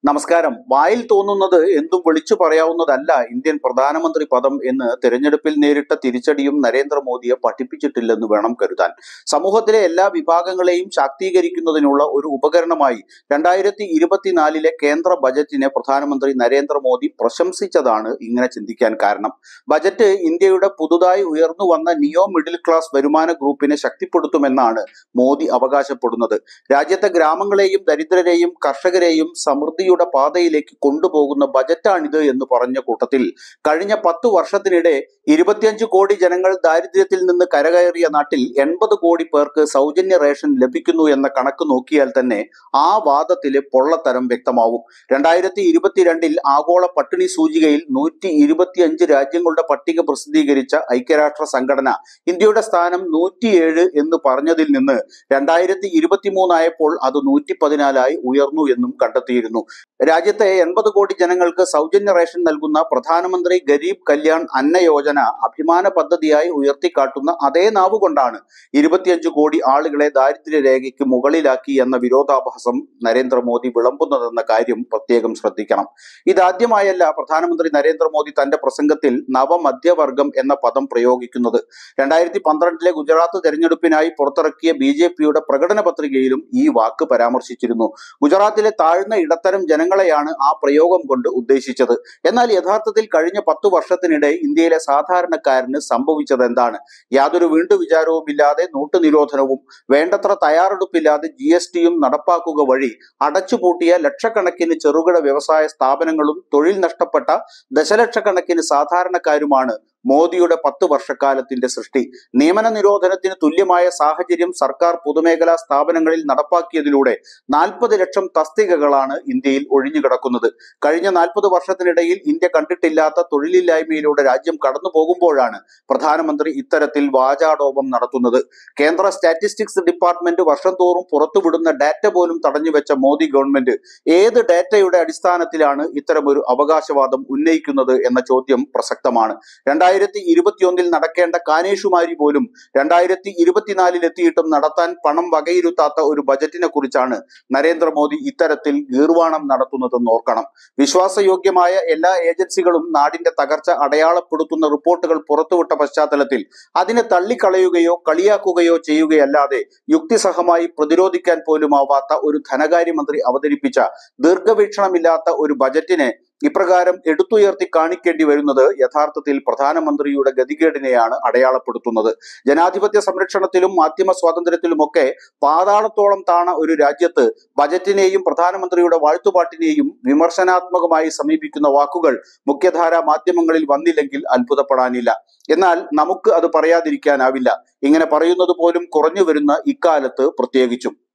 നമസ്കാരം വായിൽ തോന്നുന്നത് എന്തും വിളിച്ചു പറയാവുന്നതല്ല ഇന്ത്യൻ പ്രധാനമന്ത്രി പദം എന്ന് തിരഞ്ഞെടുപ്പിൽ നേരിട്ട തിരിച്ചടിയും നരേന്ദ്രമോദിയെ പഠിപ്പിച്ചിട്ടില്ലെന്ന് വേണം കരുതാൻ സമൂഹത്തിലെ എല്ലാ വിഭാഗങ്ങളെയും ശാക്തീകരിക്കുന്നതിനുള്ള ഒരു ഉപകരണമായി രണ്ടായിരത്തി ഇരുപത്തിനാലിലെ കേന്ദ്ര ബജറ്റിനെ പ്രധാനമന്ത്രി നരേന്ദ്രമോദി പ്രശംസിച്ചതാണ് ഇങ്ങനെ ചിന്തിക്കാൻ കാരണം ബജറ്റ് ഇന്ത്യയുടെ പുതുതായി ഉയർന്നു വന്ന നിയോ മിഡിൽ ക്ലാസ് വരുമാന ഗ്രൂപ്പിനെ ശക്തിപ്പെടുത്തുമെന്നാണ് മോദി അവകാശപ്പെടുന്നത് രാജ്യത്തെ ഗ്രാമങ്ങളെയും ദരിദ്രരെയും കർഷകരെയും സമൃദ്ധിയുടെ പാതയിലേക്ക് കൊണ്ടുപോകുന്ന ബജറ്റാണിത് എന്ന് പറഞ്ഞ കൂട്ടത്തിൽ കഴിഞ്ഞ പത്തു വർഷത്തിനിടെ ഇരുപത്തിയഞ്ച് കോടി ജനങ്ങൾ ദാരിദ്ര്യത്തിൽ നിന്ന് കരകയറിയ നാട്ടിൽ എൺപത് കോടി പേർക്ക് സൗജന്യ റേഷൻ ലഭിക്കുന്നു എന്ന കണക്ക് നോക്കിയാൽ തന്നെ ആ വാദത്തിലെ പൊള്ളത്തരം വ്യക്തമാവും രണ്ടായിരത്തി ഇരുപത്തിരണ്ടിൽ ആഗോള പട്ടിണി സൂചികയിൽ നൂറ്റി ഇരുപത്തിയഞ്ച് രാജ്യങ്ങളുടെ പട്ടിക പ്രസിദ്ധീകരിച്ച ഐക്യരാഷ്ട്ര സംഘടന ഇന്ത്യയുടെ സ്ഥാനം നൂറ്റിയേഴ് എന്ന് പറഞ്ഞതിൽ നിന്ന് രണ്ടായിരത്തി ഇരുപത്തിമൂന്നായപ്പോൾ അത് നൂറ്റി പതിനാലായി ഉയർന്നു എന്നും കണ്ടെത്തിയിരുന്നു രാജ്യത്തെ എൺപത് കോടി ജനങ്ങൾക്ക് സൗജന്യ റേഷൻ നൽകുന്ന പ്രധാനമന്ത്രി ഗരീബ് കല്യാൺ അന്ന യോജന അഭിമാന പദ്ധതിയായി ഉയർത്തിക്കാട്ടുന്ന അതേ നാവുകൊണ്ടാണ് ഇരുപത്തിയഞ്ച് കോടി ആളുകളെ ദാരിദ്ര്യരേഖയ്ക്ക് മുകളിലാക്കി എന്ന വിരോധാഭാസം നരേന്ദ്രമോദി വിളമ്പുന്നതെന്ന കാര്യം പ്രത്യേകം ശ്രദ്ധിക്കണം ഇതാദ്യമായല്ല പ്രധാനമന്ത്രി നരേന്ദ്രമോദി തന്റെ പ്രസംഗത്തിൽ നവമധ്യവർഗം എന്ന പദം പ്രയോഗിക്കുന്നത് രണ്ടായിരത്തി പന്ത്രണ്ടിലെ ഗുജറാത്ത് തെരഞ്ഞെടുപ്പിനായി പുറത്തിറക്കിയ ബി ജെ പിയുടെ പ്രകടന പത്രികയിലും ഈ വാക്ക് പരാമർശിച്ചിരുന്നു ഗുജറാത്തിലെ താഴ്ന്ന ഇടത്തരം ജനങ്ങളെയാണ് ആ പ്രയോഗം കൊണ്ട് ഉദ്ദേശിച്ചത് എന്നാൽ യഥാർത്ഥത്തിൽ കഴിഞ്ഞ പത്തു വർഷത്തിനിടെ ഇന്ത്യയിലെ സാധാരണക്കാരന് സംഭവിച്ചത് എന്താണ് യാതൊരു വീണ്ടു വിചാരവുമില്ലാതെ നോട്ട് നിരോധനവും വേണ്ടത്ര തയ്യാറെടുപ്പില്ലാതെ ജി എസ് ടിയും നടപ്പാക്കുക വഴി അടച്ചുപൂട്ടിയ ലക്ഷക്കണക്കിന് ചെറുകിട വ്യവസായ സ്ഥാപനങ്ങളും തൊഴിൽ നഷ്ടപ്പെട്ട ദശലക്ഷക്കണക്കിന് സാധാരണക്കാരുമാണ് മോദിയുടെ പത്ത് വർഷക്കാലത്തിന്റെ സൃഷ്ടി നിയമന നിരോധനത്തിന് തുല്യമായ സാഹചര്യം സർക്കാർ പൊതുമേഖലാ സ്ഥാപനങ്ങളിൽ നടപ്പാക്കിയതിലൂടെ നാൽപ്പത് ലക്ഷം തസ്തികകളാണ് ഇന്ത്യയിൽ ഒഴിഞ്ഞുകിടക്കുന്നത് കഴിഞ്ഞ നാൽപ്പത് വർഷത്തിനിടയിൽ ഇന്ത്യ കണ്ടിട്ടില്ലാത്ത തൊഴിലില്ലായ്മയിലൂടെ രാജ്യം കടന്നു പോകുമ്പോഴാണ് പ്രധാനമന്ത്രി ഇത്തരത്തിൽ വാചാടോപം നടത്തുന്നത് കേന്ദ്ര സ്റ്റാറ്റിസ്റ്റിക്സ് ഡിപ്പാർട്ട്മെന്റ് വർഷം തോറും പുറത്തുവിടുന്ന ഡാറ്റ പോലും തടഞ്ഞുവെച്ച മോദി ഗവൺമെന്റ് ഏത് ഡാറ്റയുടെ അടിസ്ഥാനത്തിലാണ് ഇത്തരമൊരു അവകാശവാദം ഉന്നയിക്കുന്നത് എന്ന ചോദ്യം പ്രസക്തമാണ് രണ്ടായിരത്തി ഇരുപത്തിയൊന്നിൽ നടക്കേണ്ട കാനേഷുമാരി പോലും രണ്ടായിരത്തി ഇരുപത്തിനാലിൽ എത്തിയിട്ടും നടത്താൻ പണം വകയിരുത്താത്ത ഒരു ബജറ്റിനെ കുറിച്ചാണ് നരേന്ദ്രമോദി ഇത്തരത്തിൽ ഗീർവാണം നടത്തുന്നതെന്ന് ഓർക്കണം വിശ്വാസയോഗ്യമായ എല്ലാ ഏജൻസികളും നാടിന്റെ തകർച്ച അടയാളപ്പെടുത്തുന്ന റിപ്പോർട്ടുകൾ പുറത്തുവിട്ട പശ്ചാത്തലത്തിൽ അതിനെ തള്ളിക്കളയുകയോ കളിയാക്കുകയോ ചെയ്യുകയല്ലാതെ യുക്തിസഹമായി പ്രതിരോധിക്കാൻ പോലുമാവാത്ത ഒരു ധനകാര്യമന്ത്രി അവതരിപ്പിച്ച ദീർഘവീക്ഷണമില്ലാത്ത ഒരു ബജറ്റിനെ ഇപ്രകാരം എടുത്തുയർത്തി കാണിക്കേണ്ടി വരുന്നത് യഥാർത്ഥത്തിൽ പ്രധാനമന്ത്രിയുടെ ഗതികേടിനെയാണ് അടയാളപ്പെടുത്തുന്നത് ജനാധിപത്യ സംരക്ഷണത്തിലും മാധ്യമ സ്വാതന്ത്ര്യത്തിലുമൊക്കെ പാതാളത്തോളം താണ ഒരു രാജ്യത്ത് ബജറ്റിനെയും പ്രധാനമന്ത്രിയുടെ വാഴ്ത്തുപാട്ടിനെയും വിമർശനാത്മകമായി സമീപിക്കുന്ന വാക്കുകൾ മുഖ്യധാരാ മാധ്യമങ്ങളിൽ വന്നില്ലെങ്കിൽ അത്ഭുതപ്പെടാനില്ല എന്നാൽ നമുക്ക് അത് പറയാതിരിക്കാനാവില്ല ഇങ്ങനെ പറയുന്നത് പോലും കുറഞ്ഞു വരുന്ന ഇക്കാലത്ത് പ്രത്യേകിച്ചും